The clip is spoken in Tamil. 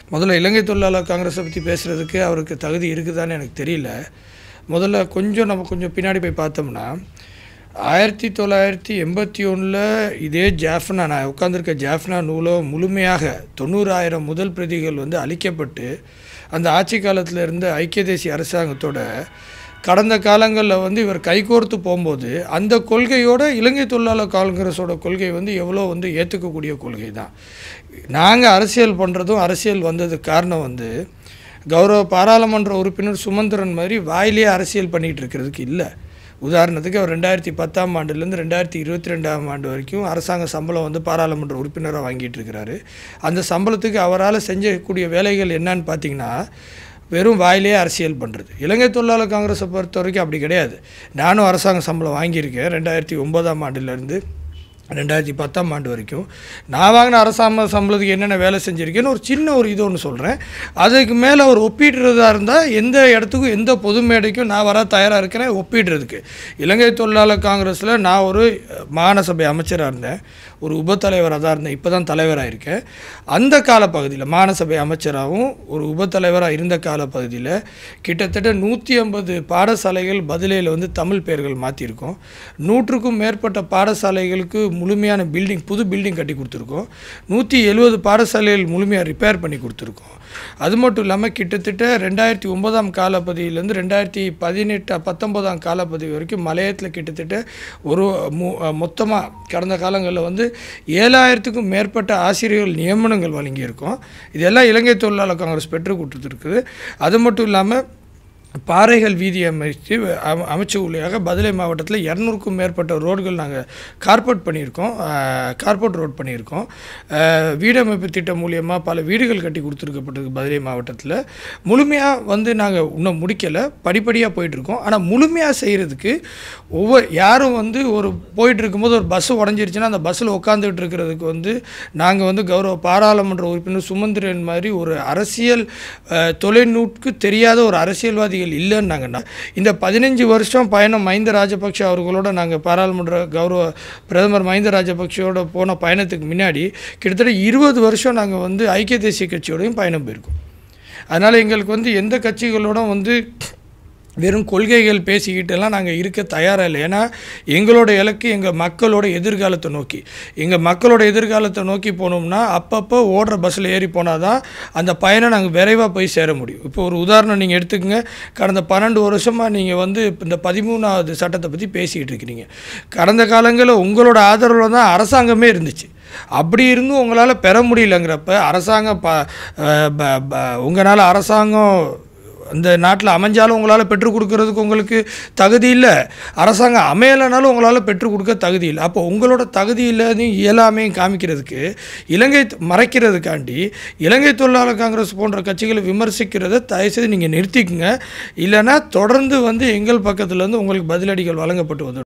முதல்ல இலங்கை தொழிலாளர் காங்கிரஸை பற்றி பேசுகிறதுக்கு அவருக்கு தகுதி இருக்குதான்னு எனக்கு தெரியல முதல்ல கொஞ்சம் நம்ம கொஞ்சம் பின்னாடி போய் பார்த்தோம்னா ஆயிரத்தி தொள்ளாயிரத்தி எண்பத்தி ஒன்றில் இதே ஜாஃப்னா நான் உட்காந்துருக்க ஜாஃப்னா நூலோ முழுமையாக தொண்ணூறாயிரம் முதல் பிரதிகள் வந்து அழிக்கப்பட்டு அந்த ஆட்சி காலத்தில் இருந்த ஐக்கிய தேசிய அரசாங்கத்தோட கடந்த காலங்களில் வந்து இவர் கைகோர்த்து போகும்போது அந்த கொள்கையோட இலங்கை தொழிலாளர் காங்கிரஸோட கொள்கை வந்து எவ்வளோ வந்து ஏற்றுக்கக்கூடிய கொள்கை தான் நாங்கள் அரசியல் பண்ணுறதும் அரசியல் வந்ததுக்கு காரணம் வந்து கௌரவ பாராளுமன்ற உறுப்பினர் சுமந்திரன் மாதிரி வாயிலே அரசியல் பண்ணிகிட்டு இருக்கிறதுக்கு இல்லை உதாரணத்துக்கு அவர் ரெண்டாயிரத்தி பத்தாம் ஆண்டுலேருந்து ரெண்டாயிரத்தி இருபத்தி ரெண்டாம் ஆண்டு வரைக்கும் அரசாங்க சம்பளம் வந்து பாராளுமன்ற உறுப்பினராக வாங்கிட்டு இருக்கிறாரு அந்த சம்பளத்துக்கு அவரால் செஞ்சக்கூடிய வேலைகள் என்னன்னு பார்த்தீங்கன்னா வெறும் வாயிலே அரசியல் பண்ணுறது இலங்கை தொழிலாளர் காங்கிரஸை பொறுத்த வரைக்கும் அப்படி கிடையாது நானும் அரசாங்க சம்பளம் வாங்கியிருக்கேன் ரெண்டாயிரத்தி ஒம்போதாம் ஆண்டுலேருந்து ரெண்டாயிரத்தி பத்தாம் ஆண்டு வரைக்கும் நான் வாங்கின அரசாங்க சம்பளத்துக்கு என்னென்ன வேலை செஞ்சுருக்கேன்னு ஒரு சின்ன ஒரு இது ஒன்று சொல்கிறேன் அதுக்கு மேலே அவர் ஒப்பிடுறதா இருந்தால் எந்த இடத்துக்கும் எந்த பொது மேடைக்கும் நான் வர தயாராக இருக்கிறேன் ஒப்பிடுறதுக்கு இலங்கை தொழிலாளர் காங்கிரஸில் நான் ஒரு மாகாண சபை அமைச்சராக இருந்தேன் ஒரு உபத்தலைவராக தான் இருந்தேன் இப்போ தான் தலைவராக இருக்கேன் அந்த காலப்பகுதியில் மாகாண சபை அமைச்சராகவும் ஒரு உபத்தலைவராக இருந்த காலப்பகுதியில் கிட்டத்தட்ட நூற்றி ஐம்பது பாடசாலைகள் பதிலையில் வந்து தமிழ் பெயர்கள் மாற்றிருக்கோம் நூற்றுக்கும் மேற்பட்ட பாடசாலைகளுக்கு முழுமையான பில்டிங் புது பில்டிங் கட்டி கொடுத்துருக்கோம் நூற்றி எழுபது பாடசாலைகள் முழுமையாக ரிப்பேர் பண்ணி கொடுத்துருக்கோம் அது மட்டும் இல்லாமல் கிட்டத்தட்ட ரெண்டாயிரத்தி ஒன்பதாம் காலப்பகுதியிலேருந்து ரெண்டாயிரத்தி பதினெட்டு பத்தொம்போதாம் காலப்பகுதி வரைக்கும் மலையத்தில் கிட்டத்தட்ட ஒரு மு மொத்தமாக கடந்த காலங்களில் வந்து ஏழாயிரத்துக்கும் மேற்பட்ட ஆசிரியர்கள் நியமனங்கள் வழங்கியிருக்கோம் இதெல்லாம் இலங்கை தொழிலாளர் காங்கிரஸ் பெற்றுக் கொடுத்துருக்குது அது மட்டும் இல்லாமல் பாறைகள் வீதி அமைச்சு அம- அமைச்ச வழியாக பதுளை மாவட்டத்தில் இரநூறுக்கும் மேற்பட்ட ரோடுகள் நாங்கள் கார்போர்ட் பண்ணியிருக்கோம் கார்போர்ட் ரோட் பண்ணியிருக்கோம் அஹ், வீடமைப்பு திட்டம் மூலியமாக பல வீடுகள் கட்டி கொடுத்துருக்கப்பட்டிருக்கு பதுளை மாவட்டத்தில் முழுமையாக வந்து நாங்கள் இன்னும் முடிக்கலை படிப்படியாக போயிட்டுருக்கோம் ஆனால் முழுமையாக செய்கிறதுக்கு ஒவ்வொரு யாரும் வந்து ஒரு போயிட்டு இருக்கும்போது ஒரு பஸ் உடஞ்சிருச்சுன்னா அந்த பஸ்ஸில் உட்காந்துட்டு இருக்கிறதுக்கு வந்து நாங்கள் வந்து கௌரவ பாராளுமன்ற உறுப்பினர் சுமந்திரன் மாதிரி ஒரு அரசியல் அஹ், தொலைநூட்கு தெரியாத ஒரு அரசியல்வாதிகள் இல்லைன்னு நாங்கள் இந்த பதினஞ்சு வருஷம் பயணம் மஹிந்த ராஜபக்ஷ அவர்களோட நாங்கள் பாராளுமன்ற கௌரவ பிரதமர் மஹிந்த ராஜபக்ஷோட போன பயணத்துக்கு முன்னாடி கிட்டத்தட்ட இருபது வருஷம் நாங்கள் வந்து ஐக்கிய தேசிய கட்சியோடையும் பயணம் போயிருக்கோம் அதனால் எங்களுக்கு வந்து எந்த கட்சிகளோட வந்து வெறும் கொள்கைகள் பேசிக்கிட்டெல்லாம் நாங்கள் இருக்க தயாராக இல்லை ஏன்னா எங்களோட இலக்கு எங்கள் மக்களோட எதிர்காலத்தை நோக்கி எங்கள் மக்களோட எதிர்காலத்தை நோக்கி போனோம்னா அப்பப்போ ஓடுற பஸ்ஸில் ஏறி போனால் தான் அந்த பயணம் நாங்கள் விரைவாக போய் சேர முடியும் இப்போ ஒரு உதாரணம் நீங்கள் எடுத்துக்கங்க கடந்த பன்னெண்டு வருஷமாக நீங்கள் வந்து இந்த பதிமூணாவது சட்டத்தை பற்றி பேசிக்கிட்டு இருக்கிறீங்க கடந்த காலங்களில் உங்களோட ஆதரவில் தான் அரசாங்கமே இருந்துச்சு அப்படி இருந்தும் உங்களால் பெற முடியலங்கிறப்ப அரசாங்கம் ப உங்களால் அரசாங்கம் இந்த நாட்டில் அமைஞ்சாலும் உங்களால் பெற்றுக் கொடுக்கறதுக்கு உங்களுக்கு தகுதி இல்லை அரசாங்கம் அமையலைனாலும் உங்களால் பெற்றுக் கொடுக்க தகுதி இல்லை அப்போ உங்களோட தகுதி இல்லாதையும் இயலாமையும் காமிக்கிறதுக்கு இலங்கை மறைக்கிறதுக்காண்டி இலங்கை தொழிலாளர் காங்கிரஸ் போன்ற கட்சிகளை விமர்சிக்கிறத தயவுசெய்து நீங்கள் நிறுத்திக்கங்க இல்லைன்னா தொடர்ந்து வந்து எங்கள் பக்கத்துலேருந்து உங்களுக்கு பதிலடிகள் வழங்கப்பட்டு வந்து